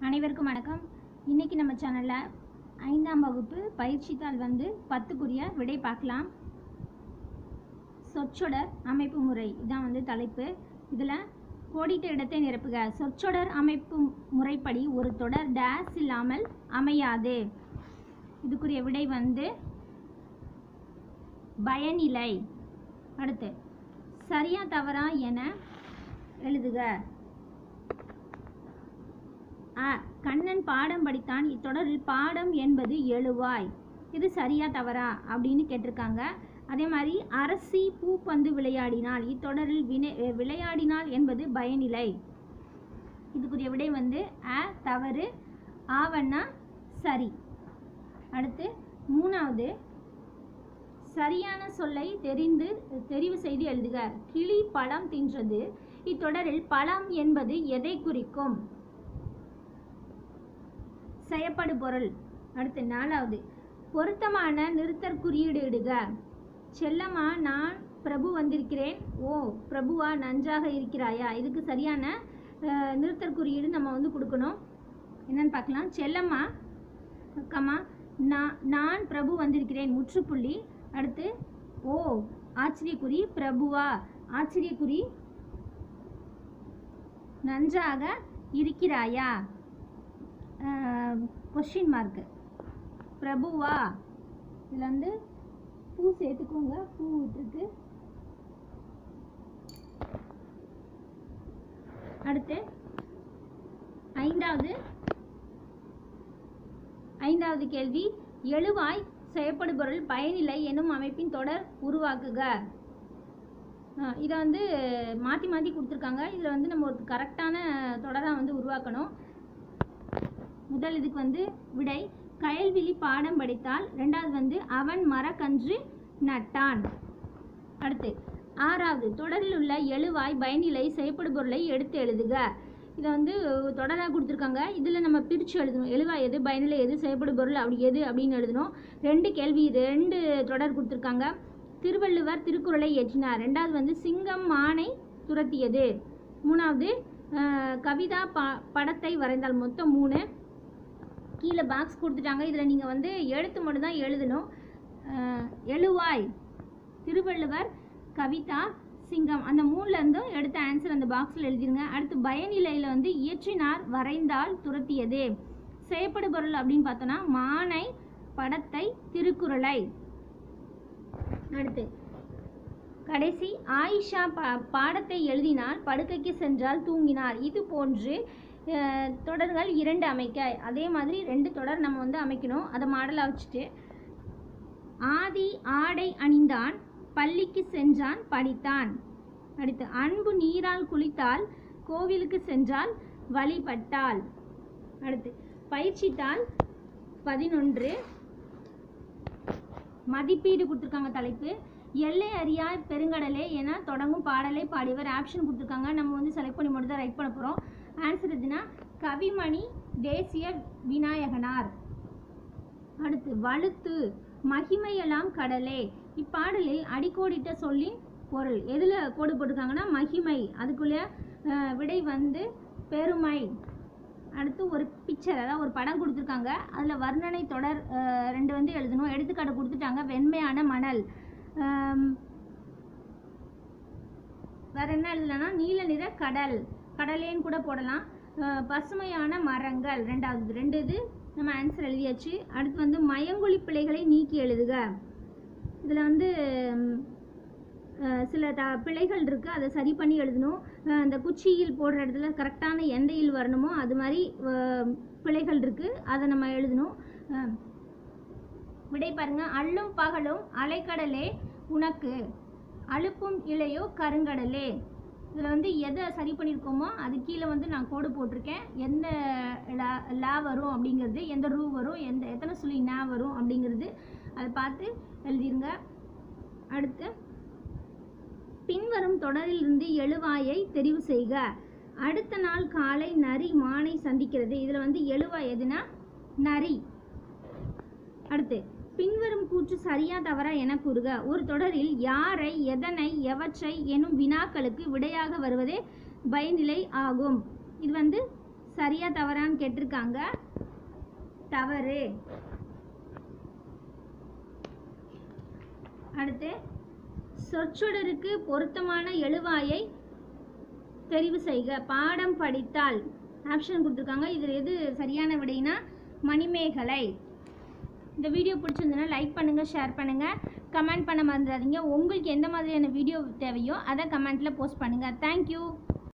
அனைவருக்கும் வணக்கம் இன்னைக்கு நம்ம சேனலில் ஐந்தாம் வகுப்பு பயிற்சித்தாள் வந்து பத்துக்குரிய விடை பார்க்கலாம் சொற்றொடர் அமைப்பு முறை இதான் வந்து தலைப்பு இதில் கோடிட்ட இடத்தை நிரப்புக சொற்றொடர் அமைப்பு முறைப்படி ஒரு தொடர் டேஸ் இல்லாமல் அமையாது இதுக்குரிய விடை வந்து பயனிலை அடுத்து சரியா தவறா என எழுதுக அ கண்ணன் பாடம் படித்தான் இத்தொடரில் பாடம் என்பது எழுவாய் இது சரியா தவறா அப்படின்னு கேட்டிருக்காங்க அதே மாதிரி அரசி பூப்பந்து விளையாடினாள் இத்தொடரில் வினை அஹ் விளையாடினாள் என்பது பயனிலை இதுக்குரிய விடை வந்து அ தவறு ஆவண்ணா சரி அடுத்து மூணாவது சரியான சொல்லை தெரிந்து தெரிவு செய்து எழுதுக கிளி பழம் தின்றது இத்தொடரில் பழம் என்பது எதை குறிக்கும் செய்யப்படு பொருள் அடுத்து நாலாவது பொருத்தமான நிறுத்தற் குறியீடு இடுக செல்லம்மா நான் பிரபு வந்திருக்கிறேன் ஓ பிரபுவா நன்றாக இருக்கிறாயா இதுக்கு சரியான அஹ், நிறுத்தற் குறியீடு நம்ம வந்து கொடுக்கணும் என்னன்னு பார்க்கலாம் செல்லம்மா கம்மா நான் நான் பிரபு வந்திருக்கிறேன் முற்றுப்புள்ளி அடுத்து ஓ ஆச்சரியக்குறி பிரபுவா ஆச்சரியக்குறி நன்றாக இருக்கிறாயா கொஷின் மார்க்கு பிரபுவா இதில் வந்து பூ சேர்த்துக்கோங்க பூ விட்டுருக்கு அடுத்து ஐந்தாவது ஐந்தாவது கேள்வி எழுவாய் செய்யப்படுபொருள் பயனிலை என்னும் அமைப்பின் தொடர் உருவாக்குக அஹ் இதை வந்து மாற்றி மாற்றி கொடுத்துருக்காங்க இதில் வந்து நம்ம ஒரு கரெக்டான தொடராக வந்து உருவாக்கணும் முதல் இதுக்கு வந்து விடை கயல்விழி பாடம் படித்தால் ரெண்டாவது வந்து அவன் மரக்கன்று நட்டான் அடுத்து ஆறாவது தொடரில் உள்ள எழுவாய் பயனிலை செய்யப்படுபொருளை எடுத்து எழுதுக இதை வந்து தொடராக கொடுத்துருக்காங்க இதில் நம்ம பிரித்து எழுதணும் எழுவாய் எது பயனிலை எது செய்யப்படுபொருள் அப்படி எது அப்படின்னு எழுதணும் ரெண்டு கேள்வி ரெண்டு தொடர் கொடுத்துருக்காங்க திருவள்ளுவர் திருக்குறளை இயற்றினார் ரெண்டாவது வந்து சிங்கம் மானை துரத்தியது மூணாவது அஹ், கவிதா ப படத்தை வரைந்தால் மொத்தம் மூணு கீழே பாக்ஸ் கொடுத்துட்டாங்க இதில் நீங்கள் வந்து எழுத்து மட்டும் தான் எழுதணும் அஹ், எழுவாய் திருவள்ளுவர் கவிதா சிங்கம் அந்த மூணுல இருந்தும் எடுத்த ஆன்சர் அந்த பாக்ஸில் எழுதிருங்க அடுத்து பயனிலையில் வந்து இயற்றினார் வரைந்தால் துரத்தியது செய்யப்படு பொருள் அப்படின்னு பார்த்தோன்னா மானை படத்தை திருக்குறளை அடுத்து கடைசி ஆயிஷா பா பாடத்தை எழுதினால் படுக்கைக்கு சென்றால் தூங்கினார் இது போன்று அஹ், தொடர்கள் இரண்டு அமைக்க அதே மாதிரி ரெண்டு தொடர் நம்ம வந்து அமைக்கணும் அதை மாடலாக வச்சுட்டு ஆதி ஆடை அணிந்தான் பள்ளிக்கு சென்றான் படித்தான் அடுத்து அன்பு நீரால் குளித்தால் கோவிலுக்கு சென்றால் வழிபட்டாள் அடுத்து பயிற்சித்தாள் பதினொன்று மதிப்பீடு கொடுத்துருக்காங்க தலைப்பு எல்லை அறியா பெருங்கடலே என தொடங்கும் பாடலை பாடியவர் ஆப்ஷன் கொடுத்துருக்காங்க நம்ம வந்து செலக்ட் பண்ணி மட்டும் தான் ரைட் பண்ண போகிறோம் ஆன்சர் எதுனா கவிமணி தேசிய விநாயகனார் அடுத்து வழுத்து மகிமையெல்லாம் கடலே இப்பாடலில் அடிக்கோடிட்ட சொல்லின் பொருள் எதில் கோடு போட்டிருக்காங்கன்னா மகிமை அதுக்குள்ளே அஹ், விடை வந்து பெருமை அடுத்து ஒரு பிக்சர் அதாவது ஒரு படம் கொடுத்துருக்காங்க அதில் வர்ணனை தொடர் அஹ், ரெண்டு வந்து எழுதணும் எடுத்துக்காட்டு கொடுத்துட்டாங்க வெண்மையான மணல் ஆம், வேற என்ன எழுதலாம்னா நீல நிற கடல் கடலேன்னு கூட போடலாம் அஹ், பசுமையான மரங்கள் ரெண்டாவது ரெண்டு இது நம்ம ஆன்சர் எழுதியாச்சு அடுத்து வந்து மயங்கொழி பிழைகளை நீக்கி எழுதுக இதில் வந்து ம், அஹ், சில த பிழைகள் இருக்குது அதை சரி பண்ணி எழுதணும் அஹ், அந்த குச்சியில் போடுற இடத்துல கரெக்டான எந்த இல் வரணுமோ அது மாதிரி அஹ், பிழைகள் இருக்குது அதை நம்ம எழுதணும் அஹ், விடை பாருங்க அள்ளும் பகலும் அலைக்கடலே உனக்கு அழுப்பும் இலையோ கருங்கடலே இதில் வந்து எதை சரி பண்ணியிருக்கோமோ அது கீழே வந்து நான் கோடு போட்டிருக்கேன் எந்த லா லா வரும் அப்படிங்கிறது எந்த ரூ வரும் எந்த எத்தனை சொல்லி நா வரும் அப்படிங்கிறது அதை பார்த்து எழுதிருங்க அடுத்து பின்வரும் தொடரிலிருந்து எழுவாயை தெரிவு செய்க அடுத்த நாள் காலை நரி மானை சந்திக்கிறது இதில் வந்து எழுவாய் எதுனா நரி அடுத்து பின்வரும் கூற்று சரியா தவறா என கூறுக ஒரு தொடரில் யாரை எதனை எவற்றை எனும் வினாக்களுக்கு விடையாக வருவதே பயனிலை ஆகும் இது வந்து சரியா தவறான்னு கேட்டிருக்காங்க தவறு அடுத்து சொற்றொடருக்கு பொருத்தமான எழுவாயை தெரிவு செய்க பாடம் படித்தால் ஆப்ஷன் கொடுத்துருக்காங்க இதில் எது சரியான விடைனா மணிமேகலை இந்த வீடியோ பிடிச்சிருந்ததுன்னா லைக் பண்ணுங்கள் ஷேர் பண்ணுங்கள் கமெண்ட் பண்ண மறந்துடாதீங்க உங்களுக்கு எந்த மாதிரியான வீடியோ தேவையோ அதை கமெண்ட்டில் போஸ்ட் பண்ணுங்கள் தேங்க்யூ